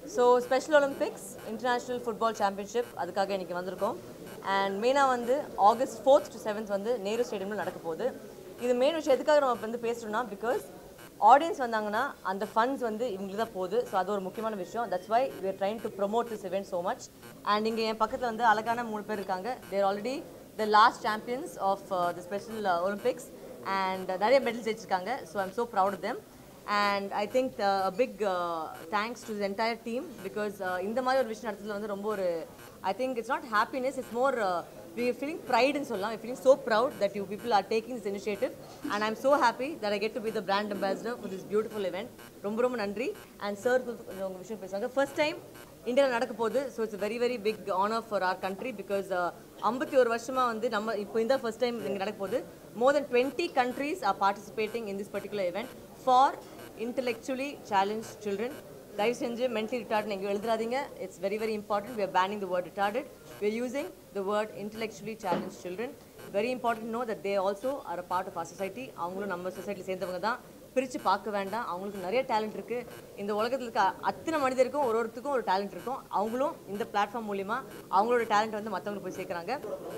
so special Olympics international football championship அதுக்காக இன்னைக்கு வந்திருக்கோம் அண்ட் மெயினாக வந்து ஆகஸ்ட் ஃபோர்த் டு செவன்த் வந்து நேரு ஸ்டேடியமில் நடக்க போகுது இது மெயின் விஷயம் எதுக்காக நம்ம வந்து பேசுகிறோம்னா பிகாஸ் ஆடியன்ஸ் வந்தாங்கன்னா அந்த ஃபண்ட்ஸ் வந்து இவங்களுக்கு தான் போகுது ஸோ அது ஒரு முக்கியமான விஷயம் that's why we are trying to promote this event so much and இங்கே என் பக்கத்தில் வந்து அழகான மூணு பேர் இருக்காங்க they're already the last champions of the special Olympics and நிறைய மெடல்ஸ் ஜெயிச்சிருக்காங்க so I'm so proud them and I think a big thanks to the entire team because இந்த மாதிரி ஒரு விஷயம் நடத்துறதுல வந்து ரொம்ப ஒரு I think it's not happiness it's more we are feeling pride in சொல்லலாம் we are feeling so proud that you people are taking this initiative and I'm so happy that I get to be the brand ambassador for this beautiful event ரொம்ப ரொம்ப நன்றி and sir உங்கள் விஷயம் பேசுவாங்க first time இந்தியாவில் நடக்க போகுது so it's very very big honour for our country because ஐம்பத்தி ஒரு வருஷமாக வந்து நம்ம இப்போ இந்த ஃபர்ஸ்ட் டைம் இங்கே நடக்க போகுது more then twenty countries are participating in this particular event for intellectually challenged children தயவு செஞ்சு மென்டலி ரிட்டார்ட் நீங்கள் எழுதுறாதீங்க it's very very important we are banning the word retarded we are using the word intellectually challenged children very important to know that they also are a part of our society அவங்களும் நம்ம சொசைட்டியில் சேர்ந்தவங்க தான் பிரித்து பார்க்க வேண்டாம் அவங்களுக்கு நிறைய டேலண்ட் இருக்குது இந்த உலகத்தில் இருக்க அத்தனை மனிதருக்கும் ஒரு ஒருத்துக்கும் ஒரு டேலண்ட் இருக்கும் அவங்களும் இந்த பிளாட்ஃபார்ம் மூலிமா அவங்களோட டேலண்ட் வந்து மற்றவங்களுக்கு போய் சேர்க்குறாங்க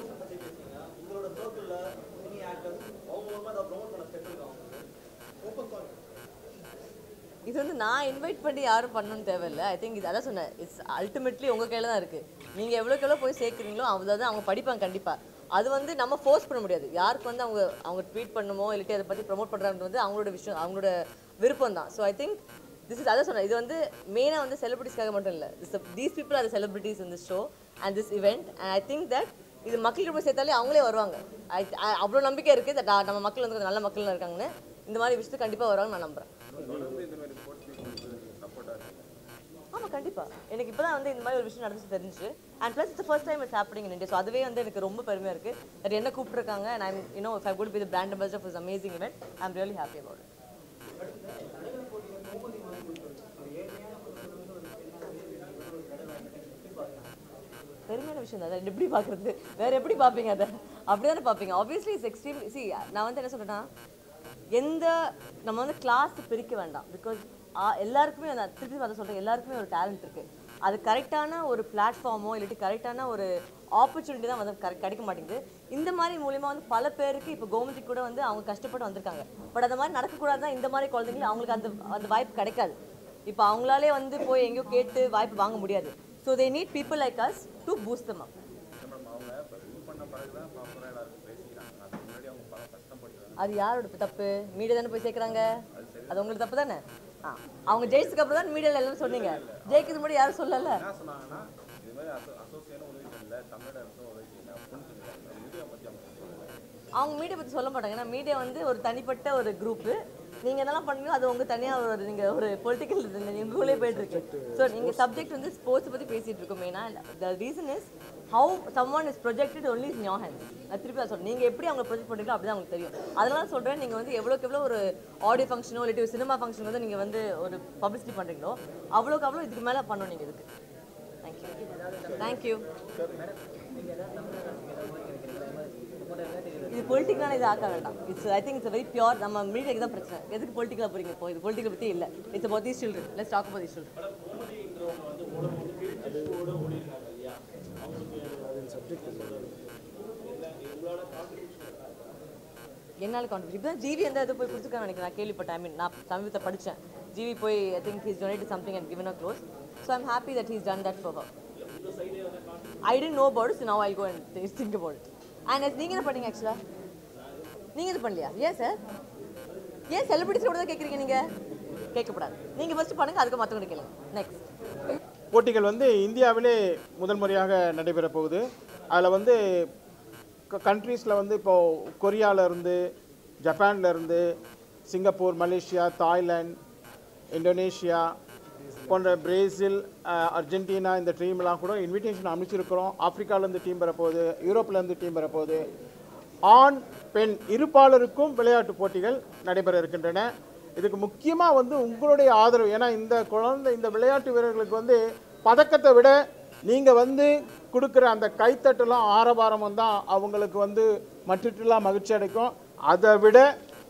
இது வந்து நான் இன்வைட் பண்ணி யாரும் பண்ணணும்னு தேவையில்லை ஐ திங்க் இது அதான் சொன்னேன் இட்ஸ் அல்டிமேட்லி உங்கள் கையில் தான் இருக்குது நீங்கள் எவ்வளோக்கு எவ்வளோ போய் சேர்க்குறீங்களோ அவ்வளோ அவங்க படிப்பாங்க கண்டிப்பாக அது வந்து நம்ம ஃபோர்ஸ் பண்ண முடியாது யாருக்கு வந்து அவங்க அவங்க ட்வீட் பண்ணுமோ இல்லாட்டி அதை பற்றி ப்ரொமோட் பண்ணுறாங்க வந்து அவங்களோட விஷயம் அவங்களோட விருப்பம் தான் so I think this is அதான் சொன்னேன் இது வந்து மெயினாக வந்து செலிபிரிட்டிஸ்க்காக மட்டும் இல்லை this these people are celebrities in this show and this event and I think that இது மக்கள்கிட்ட போய் சேர்த்தாலே அவங்களே வருவாங்க ஐ அவ்வளோ நம்பிக்கை இருக்குது தட் நம்ம மக்கள் வந்து கொஞ்சம் நல்ல மக்கள் இருக்காங்கன்னு இந்த மாதிரி விஷயத்துக்கு கண்டிப்பாக வருவாங்க நான் நம்புகிறேன் ஆமாம் கண்டிப்பாக எனக்கு இப்போ தான் வந்து இந்த மாதிரி ஒரு விஷயம் நடந்துச்சு தெரிஞ்சு and plus it's first time it's happening in India so அதுவே வந்து எனக்கு ரொம்ப பெருமையாக இருக்குது தட் என்ன கூப்பிட்டுருக்காங்க and I'm you know if I could be the brand ambassador for amazing event I am really happy about it பெருமையான விஷயம் தான் அதை எப்படி பார்க்குறது வேற எப்படி பார்ப்பீங்க அதை அப்படி தானே பார்ப்பீங்க ஆப்வியஸ்லி இட்ஸ் எக்ஸ்ட்ரீம் சி நான் வந்து என்ன சொல்கிறேன்னா எந்த நம்ம வந்து கிளாஸ் பிரிக்க வேண்டாம் பிகாஸ் எல்லாருக்குமே நான் திருப்பி அதை சொல்கிறேன் எல்லாருக்குமே ஒரு டேலண்ட் இருக்குது அது கரெக்டான ஒரு பிளாட்ஃபார்மோ இல்லாட்டி கரெக்டான ஒரு ஆப்பர்ச்சுனிட்டி தான் வந்து கரெக்ட் கிடைக்க மாட்டேங்குது இந்த மாதிரி மூலிமா வந்து பல பேருக்கு இப்போ கோமதி கூட வந்து அவங்க கஷ்டப்பட்டு வந்திருக்காங்க பட் அந்த மாதிரி நடக்கக்கூடாது தான் இந்த மாதிரி குழந்தைங்களுக்கு அவங்களுக்கு அந்த அந்த வாய்ப்பு கிடைக்காது இப்போ அவங்களாலே வந்து போய் எங்கேயோ கேட்டு வாய்ப்பு வாங்க முடியாது so they need people like us to boost them up அது யாரோட தப்பு மீடியா தானே போய் சேர்க்குறாங்க அது உங்களுக்கு தப்பு தானே ஆ அவங்க ஜெயிச்சதுக்கு அப்புறம் தான் மீடியாவில் எல்லாம் சொன்னீங்க ஜெயிக்கிறது முன்னாடி யாரும் சொல்லலை என்ன சொன்னாங்கன்னா இது மாதிரி அசோ அசோசியேஷன் உதவி பண்ணல தமிழ் அரசும் உதவி செய்யல அப்படின்னு சொல்லியிருக்காங்க மீடியா பற்றி அவங்க சொல்லுவாங்க அவங்க மீடியா பற்றி சொல்ல மாட்டாங்க ஏன்னா மீடியா வந்து ஒரு தனிப்பட்ட ஒரு குரூப்பு நீங்கள் என்னெல்லாம் பண்ணுவீங்க அது உங்கள் தனியாக ஒரு நீங்கள் ஒரு பொலிட்டிக்கல் உங்களுக்குள்ளே போயிட்டு இருக்கு ஸோ நீங்கள் சப்ஜெக்ட் வந்து ஸ்போர்ட்ஸ் பற்றி பேசிகிட்டு இருக்கோம் மெயினாக the reason is how someone is projected only is your hands நான் திருப்பி நான் சொல்றேன் நீங்கள் எப்படி அவங்க ப்ரொஜெக்ட் பண்ணுறீங்களோ அப்படி தான் உங்களுக்கு தெரியும் அதனால சொல்கிறேன் நீங்கள் வந்து எவ்வளோக்கு எவ்வளோ ஒரு ஆடியோ ஃபங்க்ஷனோ இல்லாட்டி ஒரு சினிமா ஃபங்க்ஷன் வந்து நீங்கள் வந்து ஒரு பப்ளிசிட்டி பண்ணுறீங்களோ அவ்வளோக்கு அவ்வளோ இதுக்கு மேலே பண்ணணும் நீங்கள் இதுக்கு தேங்க்யூ தேங்க்யூ இது பொலிட்டிக்கலான இது ஆக்க வேண்டாம் it's I think it's very pure நம்ம மீடியாக்கு தான் பிரச்சனை எதுக்கு பொலிட்டிக்கலாக போறீங்க இப்போ இது பொலிட்டிக்கல் பற்றி இல்லை it's about these children let's talk about these children என்னால் கான்ட்ரிபியூட் இப்போ தான் ஜிவி எந்த இது போய் கொடுத்துருக்காங்க நினைக்கிறேன் நான் கேள்விப்பட்டேன் ஐ மீன் நான் சமீபத்தை படித்தேன் ஜிவி போய் I think he's donate something and given a close so I'm happy that he's done that for I didn't know about it now I go and think about it and நீங்கள் என்ன பண்ணீங்க ஆக்சுவலாக நீங்கள் இது பண்ணலையா ஏன் சார் ஏன் celebrities கூட தான் கேட்குறீங்க நீங்கள் கேட்கக்கூடாது நீங்கள் ஃபஸ்ட்டு பண்ணுங்கள் அதுக்கு மற்றவங்க கேளுங்க நெக்ஸ்ட் போட்டிகள் வந்து இந்தியாவிலே முதல் முறையாக நடைபெற போகுது அதில் வந்து கண்ட்ரீஸில் வந்து இப்போது கொரியால இருந்து ஜப்பான்ல இருந்து சிங்கப்பூர் மலேசியா தாய்லாந்து இந்தோனேஷியா போன்ற பிரேசில் அஹ், அர்ஜென்டினா இந்த டீம்லாம் கூட இன்விடேஷன் அமைச்சிருக்கிறோம் ஆப்பிரிக்காலேருந்து டீம் வரப்போகுது யூரோப்லேருந்து டீம் வரப்போகுது ஆண் பெண் இருபாலருக்கும் விளையாட்டு போட்டிகள் நடைபெற இருக்கின்றன இதுக்கு முக்கியமாக வந்து உங்களுடைய ஆதரவு ஏன்னா இந்த குழந்தை இந்த விளையாட்டு வீரர்களுக்கு வந்து பதக்கத்தை விட நீங்கள் வந்து கொடுக்குற அந்த கைத்தட்டலும் ஆரவாரமும் தான் அவங்களுக்கு வந்து மற்றெல்லாம் மகிழ்ச்சி அடைக்கும் அதை விட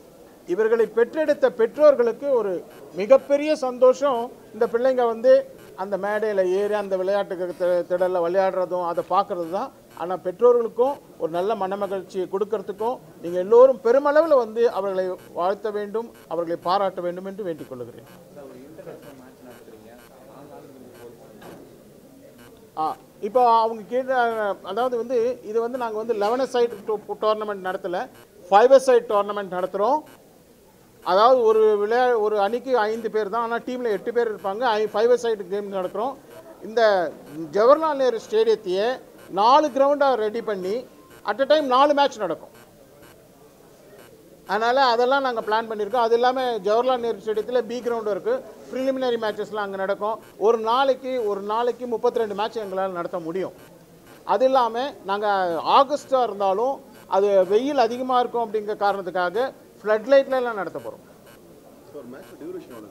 இவர்களை பெற்றெடுத்த பெற்றோர்களுக்கு ஒரு மிகப்பெரிய சந்தோஷம் இந்த பிள்ளைங்க வந்து அந்த மேடையில் ஏறி அந்த விளையாட்டுக்கு தி- திடலில் விளையாடுறதும் அதை பார்க்குறது தான் ஆனால் பெற்றோர்களுக்கும் ஒரு நல்ல மனமகிழ்ச்சியை கொடுக்கறதுக்கும் நீங்கள் எல்லோரும் பெருமளவில் வந்து அவர்களை வாழ்த்த வேண்டும் அவர்களை பாராட்ட வேண்டும் என்று வேண்டிக் கொள்கிறேன் ஆ இப்போ அவங்க கீழே அதாவது வந்து இது வந்து நாங்கள் வந்து லெவன சைட் டோர்னமெண்ட் நடத்தலை ஃபைவ் சைட் டோர்னமெண்ட் நடத்துகிறோம் அதாவது ஒரு விளையா ஒரு அணிக்கு ஐந்து பேர் தான் ஆனால் டீமில் எட்டு பேர் இருப்பாங்க ஐ ஃபைவ் சைடு கேம் நடக்கிறோம் இந்த ஜவஹர்லால் நேரு ஸ்டேடியத்தையே நாலு கிரவுண்டாக ரெடி பண்ணி அட் அ டைம் நாலு மேட்ச் நடக்கும் அதனால் அதெல்லாம் நாங்கள் பிளான் பண்ணியிருக்கோம் அது இல்லாமல் ஜவஹர்லால் நேரு ஸ்டேடியத்தில் பி கிரவுண்டு இருக்குது ப்ரிலிமினரி மேட்சஸ்லாம் அங்கே நடக்கும் ஒரு நாளைக்கு ஒரு நாளைக்கு முப்பத்தி ரெண்டு மேட்ச் எங்களால் நடத்த முடியும் அது இல்லாமல் நாங்கள் ஆகஸ்ட்டாக இருந்தாலும் அது வெயில் அதிகமாக இருக்கும் அப்படிங்கிற காரணத்துக்காக ஃப்ளட் லைட்லலாம் நடத்த போகிறோம் ஒரு மேட்ச் டியூரேஷன் எவ்வளவு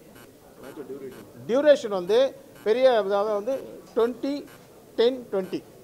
மேட்ச் டியூரேஷன் டியூரேஷன் வந்து பெரிய அதாவது வந்து டுவெண்ட்டி டென் டுவெண்ட்டி